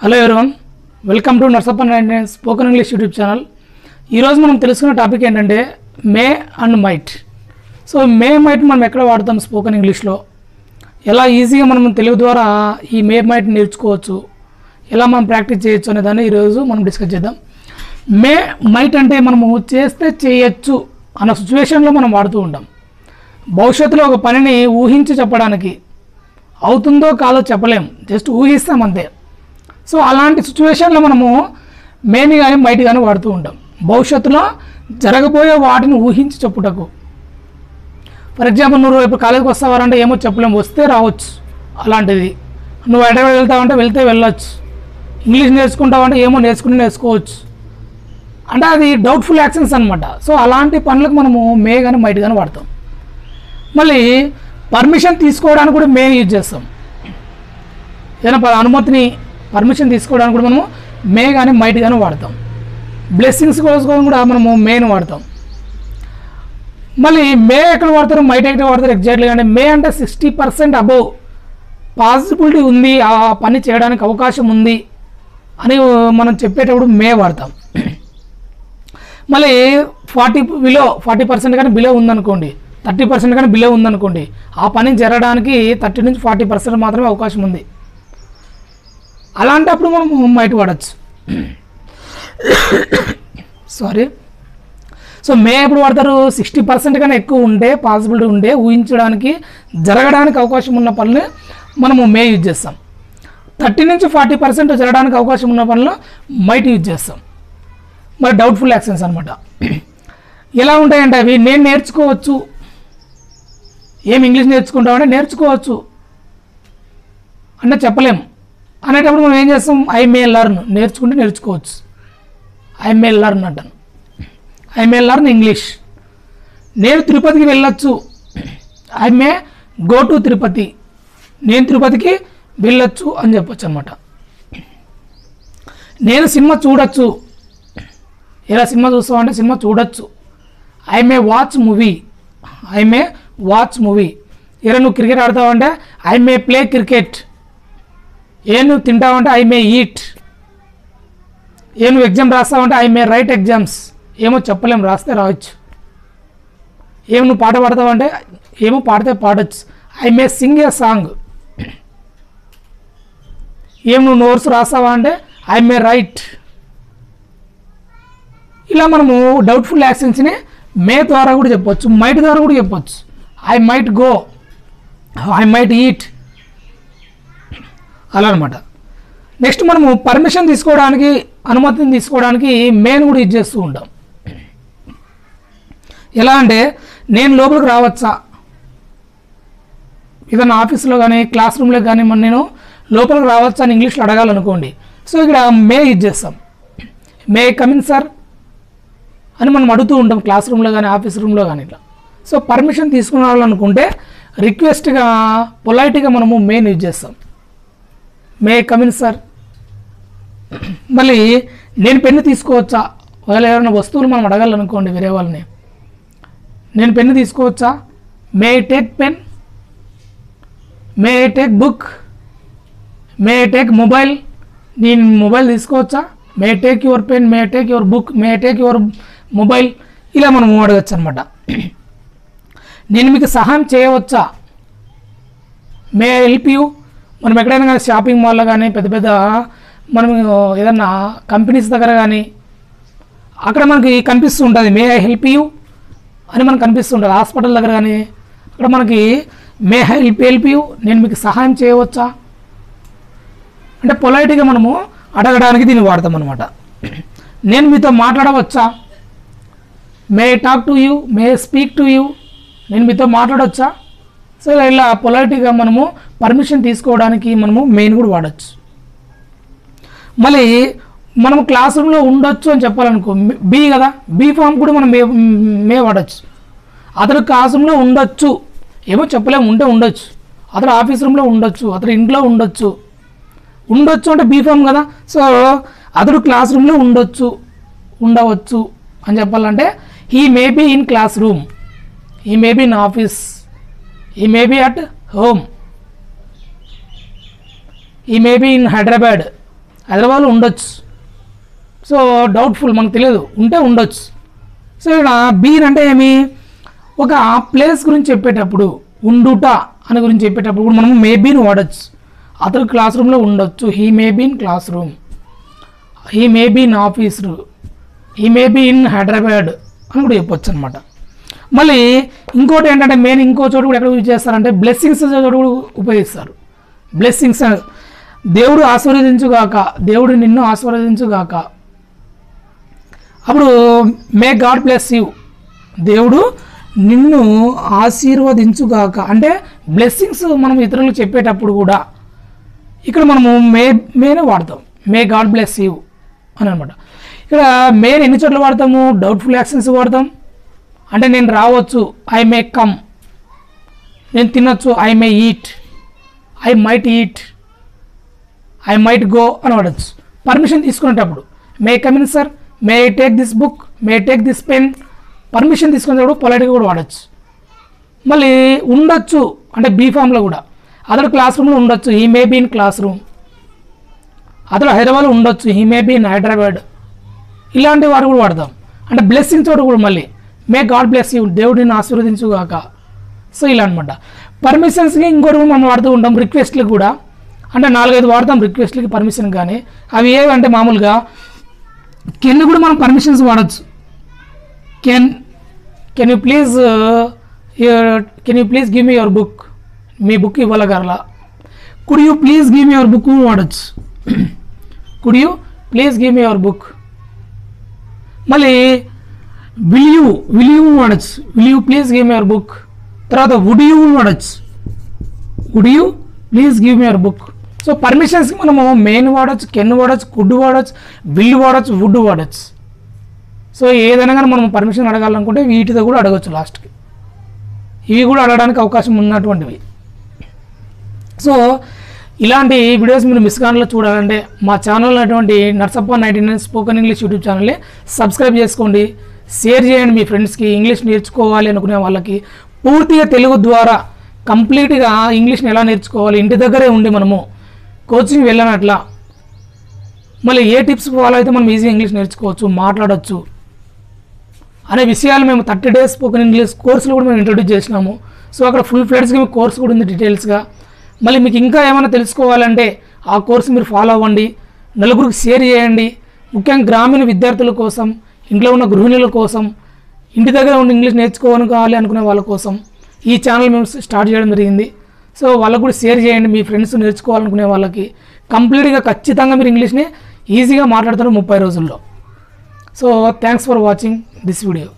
hello everyone welcome to Narsappan and spoken English YouTube channel ఈరోజు మనం తెలుసుకున్న టాపిక్ ఏంటంటే may and might so may might మనం ఎక్కడ వాడతాం స్పోకెన్ ఇంగ్లీష్లో ఎలా ఈజీగా మనం తెలుగు ద్వారా ఈ మే మైట్ నేర్చుకోవచ్చు ఎలా మనం ప్రాక్టీస్ చేయొచ్చు అనే దాన్ని ఈరోజు మనం డిస్కస్ చేద్దాం మే మైట్ అంటే మనము చేస్తే చేయొచ్చు అన్న సిచ్యువేషన్లో మనం వాడుతూ ఉంటాం భవిష్యత్తులో ఒక పనిని ఊహించి చెప్పడానికి అవుతుందో కాదో చెప్పలేం జస్ట్ ఊహిస్తాం అంతే సో అలాంటి సిచ్యువేషన్లో మనము మేని కానీ బయట కానీ వాడుతూ ఉంటాం భవిష్యత్తులో జరగబోయే వాటిని ఊహించి చెప్పుటకు ఫర్ ఎగ్జాంపుల్ నువ్వు రేపు కాలేజీకి వస్తావారంటే ఏమో చెప్పలేము వస్తే రావచ్చు అలాంటిది నువ్వు ఎక్కడ వెళ్తావంటే వెళ్తే వెళ్ళొచ్చు ఇంగ్లీష్ నేర్చుకుంటావంటే ఏమో నేర్చుకుని నేర్చుకోవచ్చు అంటే అది డౌట్ఫుల్ యాక్షన్స్ అనమాట సో అలాంటి పనులకు మనము మే కానీ మైట్ కానీ వాడతాం మళ్ళీ పర్మిషన్ తీసుకోవడానికి కూడా మే యూజ్ చేస్తాం ఏదైనా ప- అనుమతిని పర్మిషన్ తీసుకోవడానికి కూడా మనము మే కానీ మైట్ కానీ వాడతాం బ్లెస్సింగ్స్ కోసం కూడా మనము మేను వాడతాం మళ్ళీ మే ఎక్కడ వాడతారు మైట్ ఎక్కడ వాడతారు ఎగ్జాక్ట్లీగా అంటే మే అంటే సిక్స్టీ పర్సెంట్ అబోవ్ పాసిబిలిటీ ఉంది ఆ పని చేయడానికి అవకాశం ఉంది అని మనం చెప్పేటప్పుడు మే వాడతాం మళ్ళీ ఫార్టీ బిలో ఫార్టీ పర్సెంట్ కానీ బిలో ఉందనుకోండి థర్టీ పర్సెంట్ కానీ బిలో ఉందనుకోండి ఆ పని జరగడానికి థర్టీ నుంచి ఫార్టీ పర్సెంట్ మాత్రమే అవకాశం ఉంది అలాంటప్పుడు మనం మైట్ వాడచ్చు సారీ సో మే ఎప్పుడు వాడతారు సిక్స్టీ పర్సెంట్ కన్నా ఎక్కువ ఉంటే పాసిబిలిటీ ఉంటే ఊహించడానికి జరగడానికి అవకాశం ఉన్న పనులు మనము మే యూజ్ చేస్తాం థర్టీ నుంచి ఫార్టీ పర్సెంట్ జరగడానికి అవకాశం ఉన్న పనులు మైట్ యూజ్ చేస్తాం మరి డౌట్ఫుల్ యాక్షన్స్ అనమాట ఎలా ఉంటాయంటే అవి నేను నేర్చుకోవచ్చు ఏం ఇంగ్లీష్ నేర్చుకుంటామంటే నేర్చుకోవచ్చు అంటే చెప్పలేం అనేటప్పుడు మనం ఏం చేస్తాం ఐ మే లర్న్ నేర్చుకుంటే నేర్చుకోవచ్చు ఐ మే లర్న్ అంటాను ఐ మే లర్న్ ఇంగ్లీష్ నేను తిరుపతికి వెళ్ళొచ్చు I may go to Tirupati నేను తిరుపతికి వెళ్ళొచ్చు అని చెప్పొచ్చు అనమాట నేను సినిమా చూడొచ్చు ఎలా సినిమా చూస్తామంటే సినిమా చూడొచ్చు I may watch movie I may watch movie ఎలా నువ్వు క్రికెట్ ఆడతావంటే ఐ మే ప్లే క్రికెట్ ఏ నువ్వు తింటావంటే ఐ మే ఈట్ ఏ నువ్వు ఎగ్జామ్ రాస్తావంటే ఐ మే రైట్ ఎగ్జామ్స్ ఏమో చెప్పలేం రాస్తే రావచ్చు ఏం నువ్వు పాట పాడతావంటే ఏమో పాడితే పాడొచ్చు I may sing a song ఏం నువ్వు నోట్స్ రాస్తావా అంటే ఐ మే రైట్ ఇలా మనము డౌట్ఫుల్ యాక్షన్స్ని మే ద్వారా కూడా చెప్పొచ్చు మైట్ ద్వారా కూడా చెప్పొచ్చు I might go I might eat అలా అనమాట నెక్స్ట్ మనము పర్మిషన్ తీసుకోవడానికి అనుమతిని తీసుకోవడానికి మెయిన్ కూడా యూజ్ చేస్తూ ఉంటాం ఎలా అంటే నేను లోపలికి రావచ్చా ఏదైనా ఆఫీస్లో కానీ క్లాస్ రూమ్లో కానీ మన నేను లోపలికి రావచ్చా అని ఇంగ్లీష్లో అడగాలనుకోండి సో ఇక్కడ మే యూజ్ చేస్తాం మే కమిన్ సార్ అని మనం అడుగుతూ ఉంటాం క్లాస్ రూమ్లో కానీ ఆఫీస్ రూమ్లో కానీ ఇట్లా సో పర్మిషన్ తీసుకురావాలనుకుంటే రిక్వెస్ట్గా పొలైట్గా మనము మెయిన్ యూజ్ చేస్తాం మే కమిన్ సార్ మళ్ళీ నేను పెన్ను తీసుకోవచ్చా ఒకవేళ ఏమైనా వస్తువులు మనం అడగాలనుకోండి వేరే వాళ్ళని నేను పెన్ను తీసుకోవచ్చా may take pen may take book may take mobile నేను మొబైల్ తీసుకోవచ్చా may take your pen may take your book may take your mobile ఇలా మనం అడగచ్చు అనమాట నేను మీకు సహాయం చేయవచ్చా మే హెల్ప్ యూ మనం ఎక్కడైనా కానీ షాపింగ్ మాల్లో కానీ పెద్ద పెద్ద మనం ఏదన్నా కంపెనీస్ దగ్గర కానీ అక్కడ మనకి కనిపిస్తూ ఉంటుంది మే ఐ హెల్ప్ యూ అని మనకు కనిపిస్తుంటుంది హాస్పిటల్ దగ్గర కానీ అక్కడ మనకి మే హెల్ప్ హెల్ప్ యూ నేను మీకు సహాయం చేయవచ్చా అంటే పొలైట్గా మనము అడగడానికి దీన్ని వాడతాం అనమాట నేను మీతో మాట్లాడవచ్చా may talk to you may speak to you నేను మీతో మాట్లాడవచ్చా సో ఇలా పొలైట్గా మనము పర్మిషన్ తీసుకోవడానికి మనము మెయిన్ కూడా వాడచ్చు మళ్ళీ మనం క్లాస్ రూమ్లో ఉండొచ్చు అని చెప్పాలనుకో బి కదా బీ ఫామ్ కూడా మనం మే మే వాడచ్చు అతడు క్లాస్ రూమ్లో ఉండొచ్చు ఏమో చెప్పలేము ఉంటే ఉండొచ్చు అతడు ఆఫీస్ రూమ్లో ఉండొచ్చు అతడు ఇంట్లో ఉండొచ్చు ఉండొచ్చు అంటే బీ ఫామ్ కదా సో అతడు క్లాస్ రూమ్లో ఉండొచ్చు ఉండవచ్చు అని చెప్పాలంటే he may be in class room he may be in office he may be at home he may be in Hyderabad హైదరాబాద్లో ఉండొచ్చు సో డౌట్ఫుల్ మనకు తెలియదు ఉంటే ఉండొచ్చు సో ఇక్కడ బీన్ అంటే ఏమి ఒక ప్లేస్ గురించి చెప్పేటప్పుడు ఉండుట అని గురించి చెప్పేటప్పుడు కూడా మనం మే బీన్ వాడచ్చు అతను క్లాస్ రూమ్లో ఉండొచ్చు he may be in class room he may be in office he may be in Hyderabad అని కూడా చెప్పొచ్చు అనమాట మళ్ళీ ఇంకోటి ఏంటంటే మెయిన్ ఇంకో చోటు కూడా ఎక్కడ యూజ్ చేస్తారంటే బ్లెస్సింగ్స్ చోటు కూడా ఉపయోగిస్తారు బ్లెస్సింగ్స్ దేవుడు ఆశీర్వదించుగాక దేవుడు నిన్ను ఆశీర్వదించుగాక అప్పుడు మే గాడ్ బ్లెస్ యూ దేవుడు నిన్ను ఆశీర్వదించుగాక అంటే బ్లెస్సింగ్స్ మనం ఇతరులకు చెప్పేటప్పుడు కూడా ఇక్కడ మనము మే మేనే వాడతాం మే గాడ్ బ్లెస్ యూ అని అనమాట ఇక్కడ మేన్ ఎన్ని చోట్ల వాడతాము డౌట్ఫుల్ యాక్షన్స్ వాడతాం అంటే నేను రావచ్చు ఐ మే కమ్ నేను తినొచ్చు I may eat I might eat I might go అని వాడచ్చు పర్మిషన్ తీసుకునేటప్పుడు may come in sir may I take this book may take this pen permission తీసుకునేటప్పుడు పొలైట్గా కూడా వాడచ్చు మళ్ళీ ఉండొచ్చు అంటే బీ ఫామ్లో కూడా అతడు క్లాస్ రూమ్లో ఉండొచ్చు he may be in class room అతడు హైదరాబాద్లో ఉండొచ్చు he may be in Hyderabad ఇలాంటి వారు కూడా వాడతాం అంటే బ్లెస్సింగ్ తోడు కూడా మళ్ళీ మే గాడ్ బ్లెస్ యూ దేవుడిని ఆశీర్వదించుగాక సో ఇలా అనమాట పర్మిషన్స్కి ఇంకోటి కూడా మనం వాడుతూ ఉంటాం రిక్వెస్ట్లకు కూడా అంటే నాలుగైదు వాడతాం రిక్వెస్ట్లకి పర్మిషన్ కానీ అవి ఏవి అంటే మామూలుగా కెన్ కూడా మనం పర్మిషన్స్ వాడచ్చు can can you please can you please give me your book మీ బుక్ ఇవ్వగలరా could you please give me your book వాడచ్చు could you please give me your book మళ్ళీ విల్ యూ విల్ యూ వాడచ్చు will you please give me your book తర్వాత would you వాడచ్చు would you please give me your book so పర్మిషన్స్కి మనము main వాడచ్చు can వాడచ్చు could వాడచ్చు will వాడచ్చు వుడ్ వాడచ్చు సో ఏదైనా కానీ మనం పర్మిషన్ అడగాలనుకుంటే వీటితో కూడా అడగచ్చు లాస్ట్కి ఇవి కూడా అడగడానికి అవకాశం ఉన్నటువంటివి సో ఇలాంటి వీడియోస్ మీరు మిస్ కానలో చూడాలంటే మా ఛానల్ అటువంటి Narsappa ninety nine spoken English YouTube ఛానల్ని సబ్స్క్రైబ్ చేసుకోండి షేర్ చేయండి మీ ఫ్రెండ్స్కి ఇంగ్లీష్ నేర్చుకోవాలి అనుకునే వాళ్ళకి పూర్తిగా తెలుగు ద్వారా కంప్లీట్గా ఇంగ్లీష్ని ఎలా నేర్చుకోవాలి ఇంటి దగ్గరే ఉండి మనము కోచింగ్ వెళ్ళనట్లా మళ్ళీ ఏ టిప్స్ ఫాలో అయితే మనం ఈజీ ఇంగ్లీష్ నేర్చుకోవచ్చు మాట్లాడవచ్చు అనే విషయాలు మేము థర్టీ డేస్ స్పోకెన్ ఇంగ్లీష్ కోర్సులు కూడా మేము ఇంట్రొడ్యూస్ చేసినాము సో అక్కడ ఫుల్ ఫ్లెడ్స్గా మీకు కోర్స్ కూడా ఉంది డీటెయిల్స్గా మళ్ళీ మీకు ఇంకా ఏమైనా తెలుసుకోవాలంటే ఆ కోర్సు మీరు ఫాలో అవ్వండి నలుగురికి షేర్ చేయండి ముఖ్యంగా గ్రామీణ విద్యార్థుల కోసం ఇంట్లో ఉన్న గృహిణుల కోసం ఇంటి దగ్గర ఉండి ఇంగ్లీష్ నేర్చుకోవాలి అనుకునే వాళ్ళ కోసం ఈ ఛానల్ మేము స్టార్ట్ చేయడం జరిగింది సో వాళ్ళకు కూడా షేర్ చేయండి మీ ఫ్రెండ్స్ నేర్చుకోవాలనుకునే వాళ్ళకి కంప్లీట్గా ఖచ్చితంగా మీరు ఇంగ్లీష్ని ఈజీగా మాట్లాడుతున్నారు ముప్పై రోజుల్లో so thanks for watching this video